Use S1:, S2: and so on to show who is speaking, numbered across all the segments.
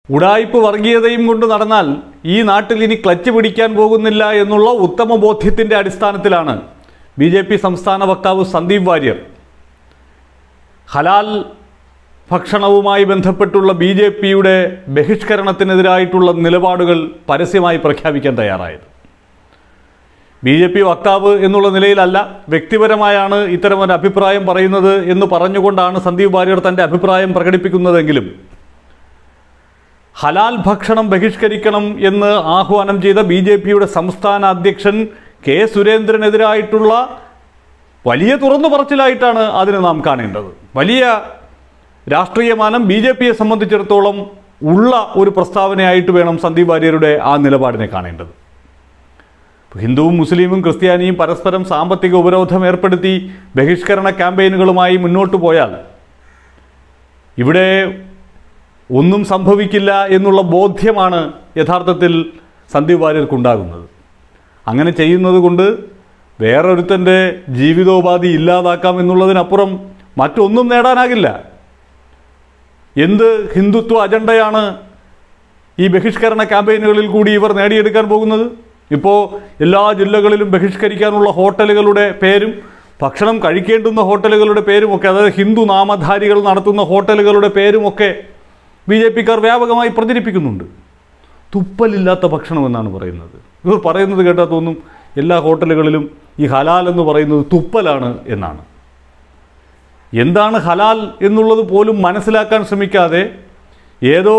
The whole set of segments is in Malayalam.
S1: ഉടായ്പ് വർഗീയതയും കൊണ്ട് നടന്നാൽ ഈ നാട്ടിൽ ഇനി ക്ലച്ച് പിടിക്കാൻ പോകുന്നില്ല എന്നുള്ള ഉത്തമ ബോധ്യത്തിൻ്റെ അടിസ്ഥാനത്തിലാണ് ബി ജെ പി സംസ്ഥാന വക്താവ് സന്ദീപ് വാര്യർ ഹലാൽ ഭക്ഷണവുമായി ബന്ധപ്പെട്ടുള്ള ബി ജെ പിയുടെ ബഹിഷ്കരണത്തിനെതിരായിട്ടുള്ള നിലപാടുകൾ പരസ്യമായി പ്രഖ്യാപിക്കാൻ തയ്യാറായത് ബി ജെ പി വക്താവ് എന്നുള്ള നിലയിലല്ല വ്യക്തിപരമായാണ് ഇത്തരമൊരു അഭിപ്രായം പറയുന്നത് എന്ന് പറഞ്ഞുകൊണ്ടാണ് സന്ദീപ് വാര്യർ തൻ്റെ അഭിപ്രായം പ്രകടിപ്പിക്കുന്നതെങ്കിലും ഹലാൽ ഭക്ഷണം ബഹിഷ്കരിക്കണം എന്ന് ആഹ്വാനം ചെയ്ത ബി ജെ പിയുടെ സംസ്ഥാന അധ്യക്ഷൻ കെ സുരേന്ദ്രനെതിരായിട്ടുള്ള വലിയ തുറന്നു പറച്ചിലായിട്ടാണ് അതിനെ നാം കാണേണ്ടത് വലിയ രാഷ്ട്രീയമാനം ബി ജെ പിയെ സംബന്ധിച്ചിടത്തോളം ഉള്ള ഒരു പ്രസ്താവനയായിട്ട് വേണം സന്ദീപ് വാര്യരുടെ ആ നിലപാടിനെ കാണേണ്ടത് ഹിന്ദുവും മുസ്ലിമും ക്രിസ്ത്യാനിയും പരസ്പരം സാമ്പത്തിക ഉപരോധം ഏർപ്പെടുത്തി ബഹിഷ്കരണ ക്യാമ്പയിനുകളുമായി മുന്നോട്ട് പോയാൽ ഇവിടെ ഒന്നും സംഭവിക്കില്ല എന്നുള്ള ബോധ്യമാണ് യഥാർത്ഥത്തിൽ സന്ദീപ് വാര്യർക്കുണ്ടാകുന്നത് അങ്ങനെ ചെയ്യുന്നത് കൊണ്ട് വേറൊരുത്തൻ്റെ ജീവിതോപാധി ഇല്ലാതാക്കാം എന്നുള്ളതിനപ്പുറം മറ്റൊന്നും നേടാനാകില്ല എന്ത് ഹിന്ദുത്വ അജണ്ടയാണ് ഈ ബഹിഷ്കരണ ക്യാമ്പയിനുകളിൽ കൂടി ഇവർ നേടിയെടുക്കാൻ പോകുന്നത് ഇപ്പോൾ എല്ലാ ജില്ലകളിലും ബഹിഷ്കരിക്കാനുള്ള ഹോട്ടലുകളുടെ പേരും ഭക്ഷണം കഴിക്കേണ്ടുന്ന ഹോട്ടലുകളുടെ പേരുമൊക്കെ അതായത് ഹിന്ദു നാമധാരികൾ നടത്തുന്ന ഹോട്ടലുകളുടെ പേരുമൊക്കെ ബി ജെ പിക്കാർ വ്യാപകമായി പ്രചരിപ്പിക്കുന്നുണ്ട് തുപ്പലില്ലാത്ത ഭക്ഷണം എന്നാണ് പറയുന്നത് ഇവർ പറയുന്നത് കേട്ടാൽ തോന്നും എല്ലാ ഹോട്ടലുകളിലും ഈ ഹലാൽ എന്ന് പറയുന്നത് തുപ്പലാണ് എന്നാണ് എന്താണ് ഹലാൽ എന്നുള്ളത് പോലും മനസ്സിലാക്കാൻ ശ്രമിക്കാതെ ഏതോ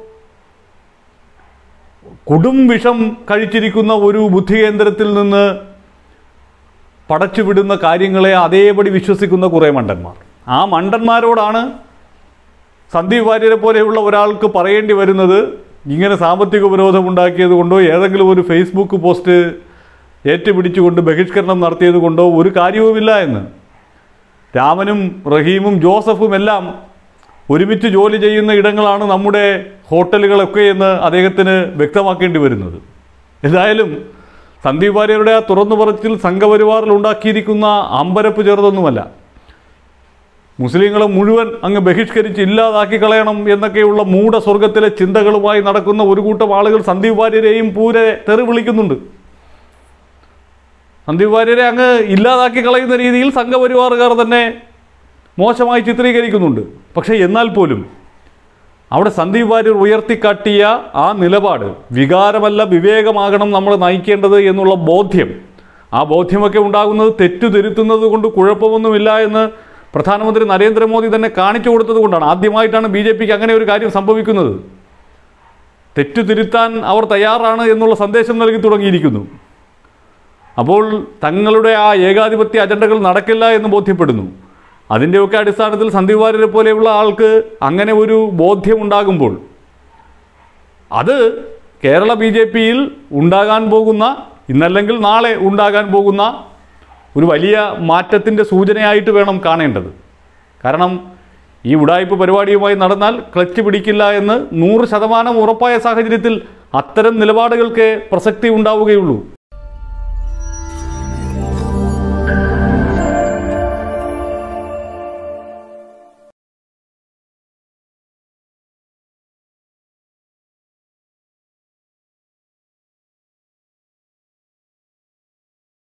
S1: കൊടും വിഷം കഴിച്ചിരിക്കുന്ന ഒരു ബുദ്ധികേന്ദ്രത്തിൽ നിന്ന് പടച്ചുവിടുന്ന കാര്യങ്ങളെ അതേപടി വിശ്വസിക്കുന്ന കുറേ മണ്ടന്മാർ ആ മണ്ടന്മാരോടാണ് സന്ദീപ് വാര്യരെ പോലെയുള്ള ഒരാൾക്ക് പറയേണ്ടി വരുന്നത് ഇങ്ങനെ സാമ്പത്തിക ഉപരോധം ഉണ്ടാക്കിയത് കൊണ്ടോ ഏതെങ്കിലും ഒരു ഫേസ്ബുക്ക് പോസ്റ്റ് ഏറ്റുപിടിച്ചുകൊണ്ട് ബഹിഷ്കരണം നടത്തിയത് കൊണ്ടോ ഒരു കാര്യവുമില്ല എന്ന് രാമനും റഹീമും ജോസഫും എല്ലാം ഒരുമിച്ച് ജോലി ചെയ്യുന്ന ഇടങ്ങളാണ് നമ്മുടെ ഹോട്ടലുകളൊക്കെ എന്ന് അദ്ദേഹത്തിന് വ്യക്തമാക്കേണ്ടി വരുന്നത് എന്തായാലും സന്ദീപ് വാര്യരുടെ ആ തുറന്നു പറച്ചിൽ സംഘപരിവാറിൽ ഉണ്ടാക്കിയിരിക്കുന്ന അമ്പരപ്പ് ചെറുതൊന്നുമല്ല മുസ്ലിങ്ങളെ മുഴുവൻ അങ്ങ് ബഹിഷ്കരിച്ച് ഇല്ലാതാക്കി കളയണം എന്നൊക്കെയുള്ള മൂഢസ്വർഗത്തിലെ ചിന്തകളുമായി നടക്കുന്ന ഒരു കൂട്ടം ആളുകൾ സന്ദീപ് വാര്യരെയും പൂരെ തെറി വിളിക്കുന്നുണ്ട് സന്ദീപ് വാര്യരെ അങ്ങ് ഇല്ലാതാക്കി കളയുന്ന രീതിയിൽ സംഘപരിവാറുകാർ തന്നെ മോശമായി ചിത്രീകരിക്കുന്നുണ്ട് പക്ഷേ എന്നാൽ പോലും അവിടെ സന്ദീപ് വാര്യർ ഉയർത്തിക്കാട്ടിയ ആ നിലപാട് വികാരമല്ല വിവേകമാകണം നമ്മൾ നയിക്കേണ്ടത് എന്നുള്ള ബോധ്യം ആ ബോധ്യമൊക്കെ ഉണ്ടാകുന്നത് തെറ്റു തിരുത്തുന്നത് കൊണ്ട് കുഴപ്പമൊന്നുമില്ല എന്ന് പ്രധാനമന്ത്രി നരേന്ദ്രമോദി തന്നെ കാണിച്ചു കൊടുത്തത് കൊണ്ടാണ് ആദ്യമായിട്ടാണ് ബി ജെ പിക്ക് അങ്ങനെ ഒരു കാര്യം സംഭവിക്കുന്നത് തെറ്റു തിരുത്താൻ അവർ തയ്യാറാണ് എന്നുള്ള സന്ദേശം നൽകി തുടങ്ങിയിരിക്കുന്നു അപ്പോൾ തങ്ങളുടെ ആ ഏകാധിപത്യ അജണ്ടകൾ നടക്കില്ല എന്ന് ബോധ്യപ്പെടുന്നു അതിൻ്റെയൊക്കെ അടിസ്ഥാനത്തിൽ സന്ദീപ് വാര്യരെ പോലെയുള്ള ആൾക്ക് അങ്ങനെ ഒരു ബോധ്യം ഉണ്ടാകുമ്പോൾ അത് കേരള ബി ജെ പിയിൽ ഉണ്ടാകാൻ പോകുന്ന ഇന്നല്ലെങ്കിൽ നാളെ ഉണ്ടാകാൻ പോകുന്ന ഒരു വലിയ മാറ്റത്തിൻ്റെ സൂചനയായിട്ട് വേണം കാണേണ്ടത് കാരണം ഈ ഉടായ്പ പരിപാടിയുമായി നടന്നാൽ ക്ലച്ച് പിടിക്കില്ല എന്ന് നൂറ് ശതമാനം ഉറപ്പായ സാഹചര്യത്തിൽ അത്തരം നിലപാടുകൾക്ക് പ്രസക്തി ഉണ്ടാവുകയുള്ളൂ